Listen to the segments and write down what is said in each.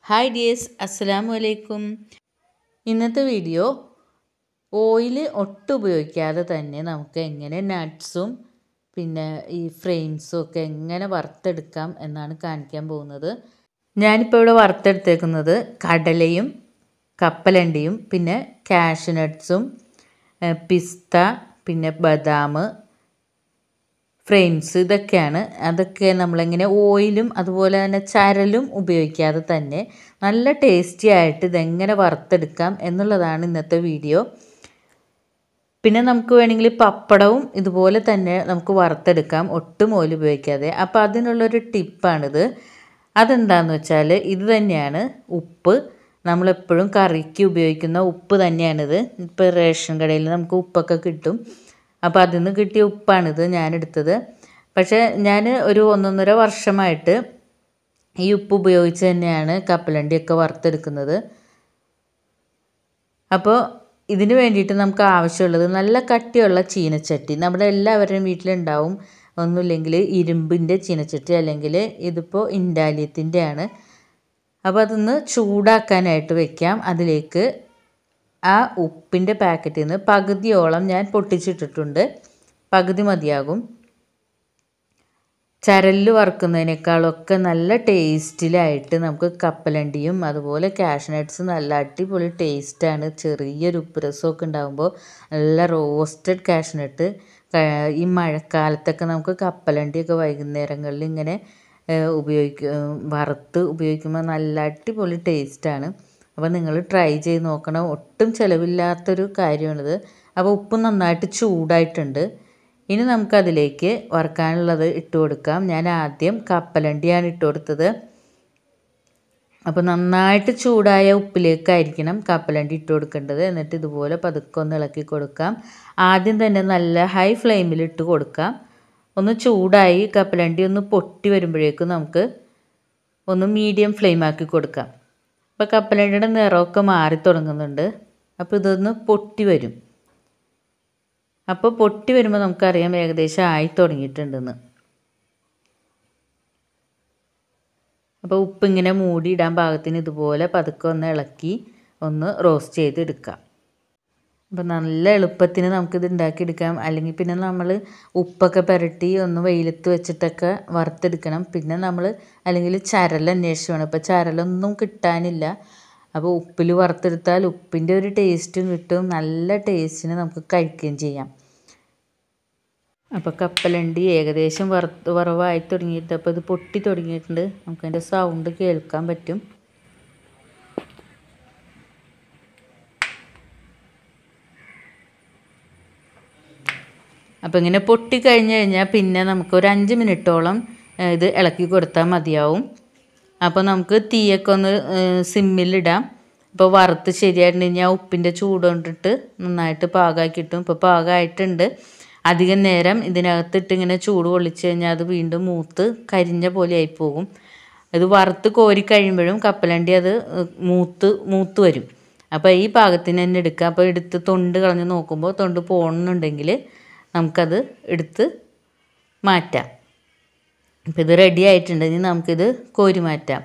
hi dears അസ്സലാമു അലൈക്കും ഇന്നത്തെ വീഡിയോ ഓയിൽ ഒട്ടും ഉപയോഗിക്കാതെ തന്നെ നമുക്ക് എങ്ങനെ നട്ട്സും പിന്നെ ഈ ഫ്രെയിംസും ഒക്കെ എങ്ങനെ വറുത്തെടുക്കാം എന്നാണ് കാണിക്കാൻ പോകുന്നത് ഞാനിപ്പോൾ ഇവിടെ വറുത്തെടുത്തേക്കുന്നത് കടലയും കപ്പലണ്ടിയും പിന്നെ കാഷ്യൂ നട്ട്സും പിസ്ത പിന്നെ ബദാം ഫ്രെയിംസ് ഇതൊക്കെയാണ് അതൊക്കെ നമ്മളിങ്ങനെ ഓയിലും അതുപോലെ തന്നെ ചരലും ഉപയോഗിക്കാതെ തന്നെ നല്ല ടേസ്റ്റി ആയിട്ട് ഇതെങ്ങനെ വറുത്തെടുക്കാം എന്നുള്ളതാണ് ഇന്നത്തെ വീഡിയോ പിന്നെ നമുക്ക് വേണമെങ്കിൽ പപ്പടവും ഇതുപോലെ തന്നെ നമുക്ക് വറുത്തെടുക്കാം ഒട്ടും ഓയിൽ ഉപയോഗിക്കാതെ അപ്പോൾ അതിനുള്ളൊരു ടിപ്പാണിത് അതെന്താണെന്ന് വെച്ചാൽ ഇത് തന്നെയാണ് ഉപ്പ് നമ്മളെപ്പോഴും കറിക്ക് ഉപയോഗിക്കുന്ന ഉപ്പ് തന്നെയാണിത് ഇപ്പോൾ റേഷൻ കടയിൽ നമുക്ക് ഉപ്പൊക്കെ കിട്ടും അപ്പോൾ അതിൽ നിന്ന് കിട്ടിയ ഉപ്പാണിത് ഞാനെടുത്തത് പക്ഷേ ഞാൻ ഒരു ഒന്നൊന്നര വർഷമായിട്ട് ഈ ഉപ്പ് ഉപയോഗിച്ച് തന്നെയാണ് കപ്പലണ്ടിയൊക്കെ വറുത്തെടുക്കുന്നത് അപ്പോൾ ഇതിന് വേണ്ടിയിട്ട് നമുക്ക് ആവശ്യമുള്ളത് നല്ല കട്ടിയുള്ള ചീനച്ചട്ടി നമ്മുടെ എല്ലാവരുടെയും വീട്ടിലുണ്ടാവും ഒന്നുമില്ലെങ്കിൽ ഇരുമ്പിൻ്റെ ചീനച്ചട്ടി അല്ലെങ്കിൽ ഇതിപ്പോൾ ഇൻഡാലിയത്തിൻ്റെ ആണ് അപ്പോൾ അതൊന്ന് ചൂടാക്കാനായിട്ട് വെക്കാം അതിലേക്ക് ആ ഉപ്പിൻ്റെ പാക്കറ്റിൽ നിന്ന് പകുതിയോളം ഞാൻ പൊട്ടിച്ചിട്ടിട്ടുണ്ട് പകുതി മതിയാകും ചരലിൽ വറുക്കുന്നതിനേക്കാളൊക്കെ നല്ല ടേസ്റ്റിലായിട്ട് നമുക്ക് കപ്പലണ്ടിയും അതുപോലെ കാഷ്നട്ട്സ് നല്ല അടിപൊളി ടേസ്റ്റാണ് ചെറിയൊരു ഉപ്പ് രസമൊക്കെ ഉണ്ടാകുമ്പോൾ നല്ല റോസ്റ്റഡ് കാഷ്നട്ട് ഈ മഴക്കാലത്തൊക്കെ നമുക്ക് കപ്പലണ്ടിയൊക്കെ വൈകുന്നേരങ്ങളിൽ ഇങ്ങനെ ഉപയോഗിക്കുക വറുത്ത് ഉപയോഗിക്കുമ്പോൾ നല്ല അടിപൊളി ടേസ്റ്റാണ് അപ്പോൾ നിങ്ങൾ ട്രൈ ചെയ്ത് നോക്കണം ഒട്ടും ചിലവില്ലാത്തൊരു കാര്യമാണിത് അപ്പോൾ ഉപ്പ് നന്നായിട്ട് ചൂടായിട്ടുണ്ട് ഇനി നമുക്കതിലേക്ക് വറുക്കാനുള്ളത് ഇട്ട് കൊടുക്കാം ഞാൻ ആദ്യം കപ്പലണ്ടിയാണ് ഇട്ട് കൊടുത്തത് അപ്പോൾ നന്നായിട്ട് ചൂടായ ഉപ്പിലേക്കായിരിക്കണം കപ്പലണ്ടി ഇട്ട് കൊടുക്കേണ്ടത് എന്നിട്ട് ഇതുപോലെ പതുക്കെ ഒന്ന് ഇളക്കി കൊടുക്കാം ആദ്യം തന്നെ നല്ല ഹൈ ഫ്ലെയിമിൽ ഇട്ട് കൊടുക്കാം ഒന്ന് ചൂടായി കപ്പലണ്ടി ഒന്ന് പൊട്ടി വരുമ്പോഴേക്കും നമുക്ക് ഒന്ന് മീഡിയം ഫ്ലെയിം ആക്കി കൊടുക്കാം അപ്പോൾ കപ്പലണ്ടിയുടെ നിറമൊക്കെ മാറി തുടങ്ങുന്നുണ്ട് അപ്പോൾ ഇതൊന്ന് പൊട്ടി വരും അപ്പോൾ പൊട്ടി വരുമ്പോൾ നമുക്കറിയാം ഏകദേശം ആയി തുടങ്ങിയിട്ടുണ്ടെന്ന് അപ്പോൾ ഉപ്പ് ഇങ്ങനെ മൂടി ഇടാൻ പാകത്തിന് ഇതുപോലെ പതുക്കെ ഒന്ന് ഇളക്കി ഒന്ന് റോസ്റ്റ് ചെയ്തെടുക്കാം അപ്പോൾ നല്ല എളുപ്പത്തിന് നമുക്കിത് ഉണ്ടാക്കിയെടുക്കാം അല്ലെങ്കിൽ പിന്നെ നമ്മൾ ഉപ്പൊക്കെ പുരട്ടി ഒന്ന് വെയിലത്ത് വെച്ചിട്ടൊക്കെ വറുത്തെടുക്കണം പിന്നെ നമ്മൾ അല്ലെങ്കിൽ ചരൽ അന്വേഷിച്ച് വേണം ഇപ്പോൾ ചരലൊന്നും കിട്ടാനില്ല അപ്പോൾ ഉപ്പിൽ വറുത്തെടുത്താൽ ഉപ്പിൻ്റെ ഒരു ടേസ്റ്റും കിട്ടും നല്ല ടേസ്റ്റിന് നമുക്ക് കഴിക്കുകയും ചെയ്യാം അപ്പോൾ കപ്പലണ്ടി ഏകദേശം വറുത്ത് വറവായി തുടങ്ങിയിട്ട് അപ്പോൾ ഇത് പൊട്ടി തുടങ്ങിയിട്ടുണ്ട് നമുക്കതിൻ്റെ സൗണ്ട് കേൾക്കാൻ പറ്റും അപ്പോൾ ഇങ്ങനെ പൊട്ടി കഴിഞ്ഞ് കഴിഞ്ഞാൽ പിന്നെ നമുക്ക് ഒരു അഞ്ച് മിനിറ്റോളം ഇത് ഇളക്കി കൊടുത്താൽ മതിയാവും അപ്പോൾ നമുക്ക് തീയൊക്കെ ഒന്ന് സിമ്മിലിടാം ഇപ്പോൾ വറുത്ത് ശരിയായിട്ടുണ്ടെങ്കിൽ ആ ഉപ്പിൻ്റെ ചൂട് കൊണ്ടിട്ട് നന്നായിട്ട് പാകമാക്കി കിട്ടും ഇപ്പോൾ പാകമായിട്ടുണ്ട് അധികം നേരം ഇതിനകത്തിട്ട് ഇങ്ങനെ ചൂട് കൊള്ളിച്ച് കഴിഞ്ഞാൽ അത് വീണ്ടും മൂത്ത് കരിഞ്ഞ പോലെ ആയിപ്പോകും ഇത് വറുത്ത് കോരി കഴിയുമ്പോഴും കപ്പലണ്ടി അത് മൂത്ത് മൂത്ത് വരും അപ്പോൾ ഈ പാകത്തിന് തന്നെ എടുക്കുക അപ്പോൾ എടുത്ത് തൊണ്ട് കളഞ്ഞ് നോക്കുമ്പോൾ തൊണ്ട് പോകണമെന്നുണ്ടെങ്കിൽ നമുക്കത് എടുത്ത് മാറ്റാം ഇപ്പം ഇത് റെഡി ആയിട്ടുണ്ടെങ്കിൽ നമുക്കിത് കോരി മാറ്റാം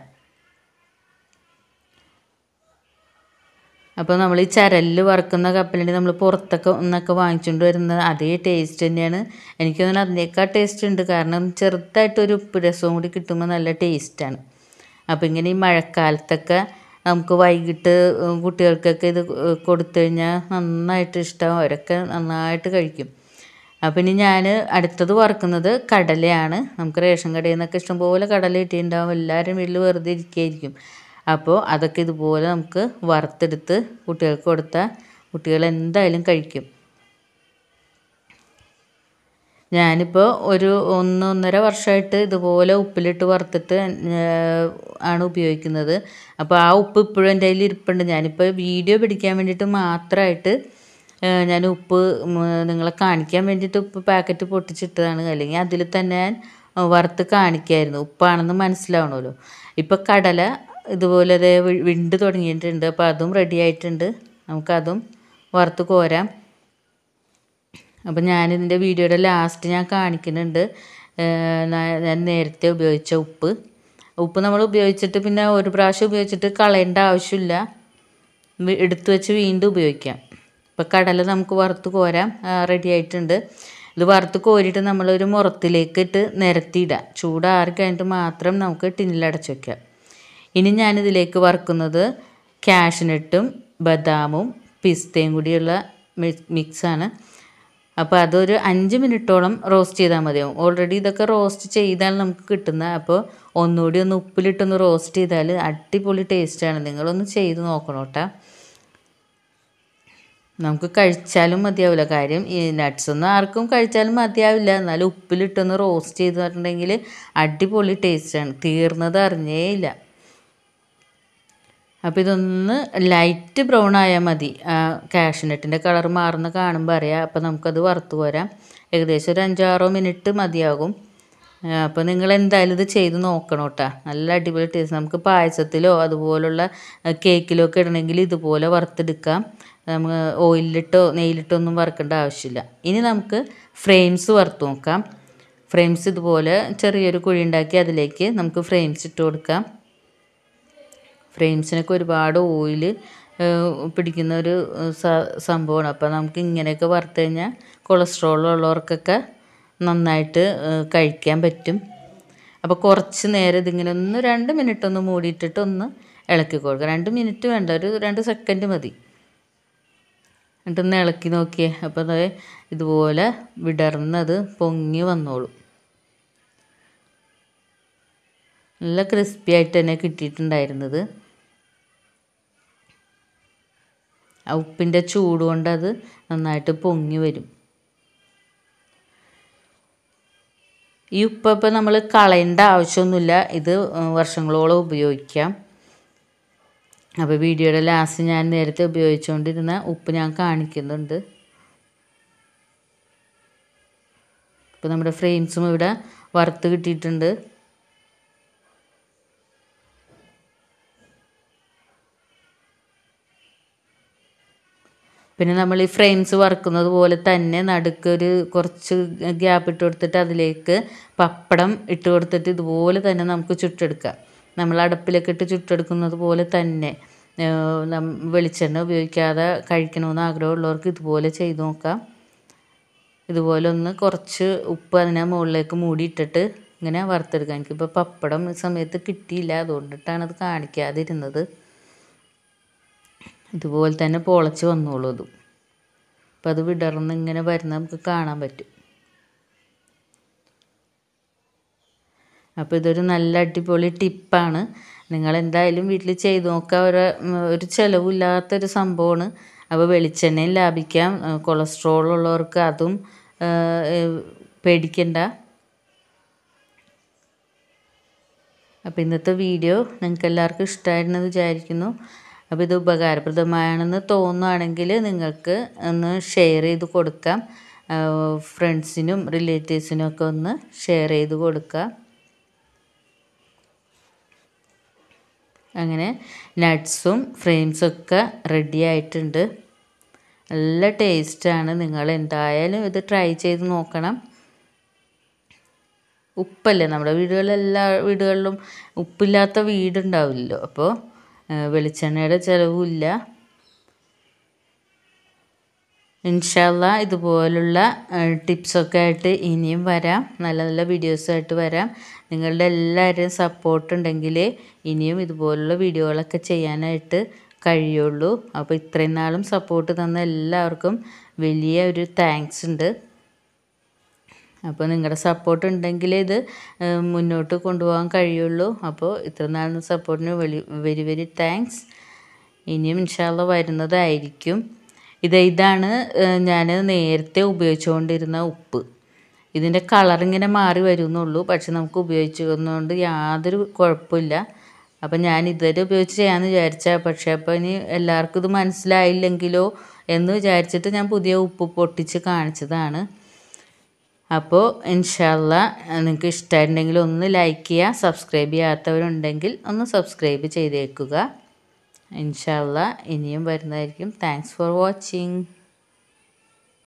അപ്പോൾ നമ്മൾ ഈ ചരലിൽ വറുക്കുന്ന കപ്പലണ്ടി നമ്മൾ പുറത്തൊക്കെ ഒന്നൊക്കെ വാങ്ങിച്ചുകൊണ്ട് വരുന്ന അതേ ടേസ്റ്റ് തന്നെയാണ് എനിക്ക് തോന്നുന്നു അതിനേക്കാൾ ടേസ്റ്റ് ഉണ്ട് കാരണം ചെറുതായിട്ടൊരു ഉപ്പ് രസവും കൂടി കിട്ടുമ്പോൾ നല്ല ടേസ്റ്റാണ് അപ്പോൾ ഇങ്ങനെ ഈ മഴക്കാലത്തൊക്കെ നമുക്ക് വൈകിട്ട് കുട്ടികൾക്കൊക്കെ ഇത് കൊടുത്തു കഴിഞ്ഞാൽ നന്നായിട്ട് ഇഷ്ടമാവും അവരൊക്കെ നന്നായിട്ട് കഴിക്കും അപ്പോൾ ഇനി ഞാൻ അടുത്തത് വറുക്കുന്നത് കടലയാണ് നമുക്ക് റേഷൻ കടയിൽ നിന്നൊക്കെ ഇഷ്ടംപോലെ കടല കിട്ടിയിട്ടുണ്ടാവും എല്ലാവരും വീട്ടിൽ വെറുതെ ഇരിക്കുകയായിരിക്കും അപ്പോൾ അതൊക്കെ ഇതുപോലെ നമുക്ക് വറുത്തെടുത്ത് കുട്ടികൾക്ക് കൊടുത്താൽ കുട്ടികൾ എന്തായാലും കഴിക്കും ഞാനിപ്പോൾ ഒരു ഒന്നൊന്നര വർഷമായിട്ട് ഇതുപോലെ ഉപ്പിലിട്ട് വറുത്തിട്ട് ആണ് ഉപയോഗിക്കുന്നത് അപ്പോൾ ആ ഉപ്പ് ഇപ്പോഴും എൻ്റെ കയ്യിൽ ഇരിപ്പുണ്ട് ഞാനിപ്പോൾ വീഡിയോ പിടിക്കാൻ വേണ്ടിയിട്ട് മാത്രമായിട്ട് ഞാൻ ഉപ്പ് നിങ്ങളെ കാണിക്കാൻ വേണ്ടിയിട്ട് ഉപ്പ് പാക്കറ്റ് പൊട്ടിച്ചിട്ടതാണ് അല്ലെങ്കിൽ അതിൽ തന്നെ ഞാൻ വറുത്ത് കാണിക്കായിരുന്നു ഉപ്പാണെന്ന് മനസ്സിലാവണമല്ലോ ഇപ്പോൾ കടല ഇതുപോലെ അതേ വിണ്ട് തുടങ്ങിയിട്ടുണ്ട് അപ്പോൾ അതും റെഡി ആയിട്ടുണ്ട് നമുക്കതും വറുത്ത് കോരാം അപ്പോൾ ഞാനിതിൻ്റെ വീഡിയോയുടെ ലാസ്റ്റ് ഞാൻ കാണിക്കുന്നുണ്ട് ഞാൻ നേരത്തെ ഉപയോഗിച്ച ഉപ്പ് ഉപ്പ് നമ്മൾ ഉപയോഗിച്ചിട്ട് പിന്നെ ഒരു പ്രാവശ്യം ഉപയോഗിച്ചിട്ട് കളയേണ്ട ആവശ്യമില്ല വി- എടുത്തു വെച്ച് വീണ്ടും ഉപയോഗിക്കാം ഇപ്പം കടല നമുക്ക് വറുത്ത് കോരാം റെഡി ആയിട്ടുണ്ട് ഇത് വറുത്ത് കോരിയിട്ട് നമ്മളൊരു മുറത്തിലേക്ക് ഇട്ട് നിരത്തിയിടാം ചൂടാറി കഴിഞ്ഞിട്ട് മാത്രം നമുക്ക് ടിന്നിലടച്ച് വെക്കാം ഇനി ഞാനിതിലേക്ക് വറുക്കുന്നത് കാഷ്നട്ടും ബദാമും പിസ്തയും കൂടിയുള്ള മി- മിക്സാണ് അപ്പോൾ അതൊരു അഞ്ച് മിനിറ്റോളം റോസ്റ്റ് ചെയ്താൽ മതിയാവും ഓൾറെഡി ഇതൊക്കെ റോസ്റ്റ് ചെയ്താൽ നമുക്ക് കിട്ടുന്ന അപ്പോൾ ഒന്നുകൂടി ഒന്ന് ഉപ്പിലിട്ടൊന്ന് റോസ്റ്റ് ചെയ്താൽ അടിപൊളി ടേസ്റ്റാണ് നിങ്ങളൊന്ന് ചെയ്ത് നോക്കണം കേട്ടോ നമുക്ക് കഴിച്ചാലും മതിയാവില്ല കാര്യം ഈ nuts ഒന്നും ആർക്കും കഴിച്ചാലും മതിയാവില്ല എന്നാലും ഉപ്പിലിട്ടൊന്ന് റോസ്റ്റ് ചെയ്ത് പറഞ്ഞിട്ടുണ്ടെങ്കിൽ അടിപൊളി ടേസ്റ്റാണ് തീർന്നത് അറിഞ്ഞേ ഇല്ല അപ്പോൾ ഇതൊന്ന് ലൈറ്റ് ബ്രൗൺ ആയാൽ മതി കാഷ്നട്ടിൻ്റെ കളർ മാറുന്ന കാണുമ്പോൾ അറിയാം അപ്പോൾ നമുക്കത് വറുത്ത് പോരാം ഏകദേശം ഒരു അഞ്ചാറോ മിനിറ്റ് മതിയാകും അപ്പോൾ നിങ്ങൾ എന്തായാലും ഇത് ചെയ്ത് നോക്കണം കേട്ടോ നല്ല അടിപൊളി ടേസ്റ്റ് നമുക്ക് പായസത്തിലോ അതുപോലുള്ള ആ, കേക്കിലോ ഒക്കെ ഇടണമെങ്കിൽ ഇതുപോലെ വറുത്തെടുക്കാം നമ്മൾ ഓയിലിട്ടോ നെയ്യിലിട്ടോ ഒന്നും വറുക്കേണ്ട ആവശ്യമില്ല ഇനി നമുക്ക് ഫ്രെയിംസ് വറുത്ത് നോക്കാം ഫ്രെയിംസ് ഇതുപോലെ ചെറിയൊരു കുഴി ഉണ്ടാക്കി അതിലേക്ക് നമുക്ക് ഫ്രെയിംസ് ഇട്ട് കൊടുക്കാം ഫ്രെയിംസിനൊക്കെ ഒരുപാട് ഓയിൽ പിടിക്കുന്ന ഒരു ഏഹ്, സ- സംഭവമാണ് അപ്പോൾ നമുക്ക് ഇങ്ങനെയൊക്കെ വറുത്ത് കഴിഞ്ഞാൽ കൊളസ്ട്രോൾ ഉള്ളവർക്കൊക്കെ നന്നായിട്ട് ഏഹ്, കഴിക്കാൻ പറ്റും അപ്പോൾ കുറച്ച് നേരം ഇതിങ്ങനെ ഒന്ന് രണ്ട് മിനിറ്റ് ഒന്ന് മൂടിയിട്ടിട്ട് ഒന്ന് ഇളക്കി കൊടുക്കുക രണ്ട് മിനിറ്റ് വേണ്ട ഒരു രണ്ട് സെക്കൻഡ് മതി എന്നിട്ടൊന്ന് ഇളക്കി നോക്കിയേ അപ്പോൾ അത് ഇതുപോലെ വിടർന്നത് പൊങ്ങി വന്നോളും നല്ല ക്രിസ്പി ആയിട്ട് തന്നെ കിട്ടിയിട്ടുണ്ടായിരുന്നത് ആ ഉപ്പിൻ്റെ ചൂട് കൊണ്ട് അത് നന്നായിട്ട് പൊങ്ങി വരും ഈ ഉപ്പ് ഇപ്പം നമ്മൾ കളയേണ്ട ആവശ്യമൊന്നുമില്ല ഇത് വർഷങ്ങളോളം ഉപയോഗിക്കാം അപ്പോൾ വീഡിയോയുടെ ലാസ്റ്റ് ഞാൻ നേരത്തെ ഉപയോഗിച്ചുകൊണ്ടിരുന്ന ഉപ്പ് ഞാൻ കാണിക്കുന്നുണ്ട് ഇപ്പോൾ നമ്മുടെ ഫ്രെയിംസും ഇവിടെ വറുത്ത് കിട്ടിയിട്ടുണ്ട് പിന്നെ നമ്മൾ ഈ ഫ്രെയിംസ് വറുക്കുന്നത് പോലെ തന്നെ നടുക്കൊരു കുറച്ച് ഗ്യാപ്പ് ഇട്ട് കൊടുത്തിട്ട് അതിലേക്ക് പപ്പടം ഇട്ട് കൊടുത്തിട്ട് ഇതുപോലെ തന്നെ നമുക്ക് ചുട്ടെടുക്കാം നമ്മൾ അടുപ്പിലൊക്കെ ഇട്ട് ചുട്ടെടുക്കുന്നത് പോലെ തന്നെ ഏഹ് നം- വെളിച്ചെണ്ണ ഉപയോഗിക്കാതെ കഴിക്കണമെന്ന് ആഗ്രഹമുള്ളവർക്ക് ഇതുപോലെ ചെയ്ത് നോക്കാം ഇതുപോലെ ഒന്ന് കുറച്ച് ഉപ്പ് അതിനെ മുകളിലേക്ക് മൂടിയിട്ടിട്ട് ഇങ്ങനെ വറുത്തെടുക്കാം എനിക്കിപ്പോൾ പപ്പടം ഈ സമയത്ത് കിട്ടിയില്ല അതുകൊണ്ടിട്ടാണ് അത് കാണിക്കാതിരുന്നത് ഇതുപോലെ തന്നെ പൊളച്ച് വന്നോളൂ അതും അപ്പം അത് വിടർന്ന് ഇങ്ങനെ വരുന്ന നമുക്ക് കാണാൻ പറ്റും അപ്പോൾ ഇതൊരു നല്ല അടിപൊളി ടിപ്പാണ് നിങ്ങൾ എന്തായാലും വീട്ടിൽ ചെയ്ത് നോക്കുക ഒരു ഉം, ഒരു ചിലവില്ലാത്തൊരു സംഭവമാണ് അപ്പോൾ വെളിച്ചെണ്ണയും ലാഭിക്കാം ആ, കൊളസ്ട്രോൾ ഉള്ളവർക്ക് അതും ആ, ഏ, പേടിക്കണ്ട അപ്പോൾ ഇന്നത്തെ വീഡിയോ നിങ്ങൾക്ക് എല്ലാവർക്കും ഇഷ്ടമായിരുന്നെന്ന് വിചാരിക്കുന്നു അപ്പോൾ ഇത് ഉപകാരപ്രദമാണെന്ന് തോന്നുകയാണെങ്കിൽ നിങ്ങൾക്ക് ഒന്ന് ഷെയർ ചെയ്ത് കൊടുക്കാം ഫ്രണ്ട്സിനും റിലേറ്റീവ്സിനും ഒക്കെ ഒന്ന് ഷെയർ ചെയ്ത് കൊടുക്കുക അങ്ങനെ നട്ട്സും ഫ്രെയിംസൊക്കെ റെഡി ആയിട്ടുണ്ട് നല്ല ടേസ്റ്റാണ് നിങ്ങൾ എന്തായാലും ഇത് ട്രൈ ചെയ്ത് നോക്കണം ഉപ്പല്ലേ നമ്മുടെ വീടുകളിലെല്ലാ വീടുകളിലും ഉപ്പില്ലാത്ത വീടുണ്ടാവില്ലല്ലോ അപ്പോൾ വെളിച്ചെണ്ണയുടെ ചിലവുമില്ല ഇൻഷാല്ല ഇതുപോലുള്ള ടിപ്സൊക്കെ ആയിട്ട് ഇനിയും വരാം നല്ല നല്ല വീഡിയോസായിട്ട് വരാം നിങ്ങളുടെ എല്ലാവരുടെയും സപ്പോർട്ട് ഉണ്ടെങ്കിൽ ഇനിയും ഇതുപോലുള്ള വീഡിയോകളൊക്കെ ചെയ്യാനായിട്ട് കഴിയുള്ളൂ അപ്പോൾ ഇത്രയും നാളും സപ്പോർട്ട് തന്ന എല്ലാവർക്കും വലിയ ഒരു താങ്ക്സ് ഉണ്ട് അപ്പോൾ നിങ്ങളുടെ സപ്പോർട്ട് ഉണ്ടെങ്കിലേ ഇത് ഏഹ്, മുന്നോട്ട് കൊണ്ടുപോകാൻ കഴിയുള്ളൂ അപ്പോൾ ഇത്ര നാളും സപ്പോർട്ടിന് വെരി വെരി വെരി താങ്ക്സ് ഇനിയും ഇൻഷാല്ല വരുന്നതായിരിക്കും ഇത് ഇതാണ് ഞാൻ നേരത്തെ ഉപയോഗിച്ചുകൊണ്ടിരുന്ന ഉപ്പ് ഇതിൻ്റെ കളർ ഇങ്ങനെ മാറി വരുന്നുള്ളൂ പക്ഷെ നമുക്ക് ഉപയോഗിച്ചുകൊണ്ട് യാതൊരു കുഴപ്പമില്ല അപ്പം ഞാൻ ഇതുവരെ ഉപയോഗിച്ച് ചെയ്യാമെന്ന് വിചാരിച്ച പക്ഷേ അപ്പോൾ ഇനി എല്ലാവർക്കും ഇത് മനസ്സിലായില്ലെങ്കിലോ എന്ന് വിചാരിച്ചിട്ട് ഞാൻ പുതിയ ഉപ്പ് പൊട്ടിച്ച് കാണിച്ചതാണ് അപ്പോൾ ഇൻഷാല്ല നിങ്ങൾക്ക് ഇഷ്ടമായിട്ടുണ്ടെങ്കിൽ ഒന്ന് ലൈക്ക് ചെയ്യുക സബ്സ്ക്രൈബ് ചെയ്യാത്തവരുണ്ടെങ്കിൽ ഒന്ന് സബ്സ്ക്രൈബ് ചെയ്തേക്കുക ഇൻഷാല്ല ഇനിയും വരുന്നതായിരിക്കും താങ്ക്സ് ഫോർ വാച്ചിങ്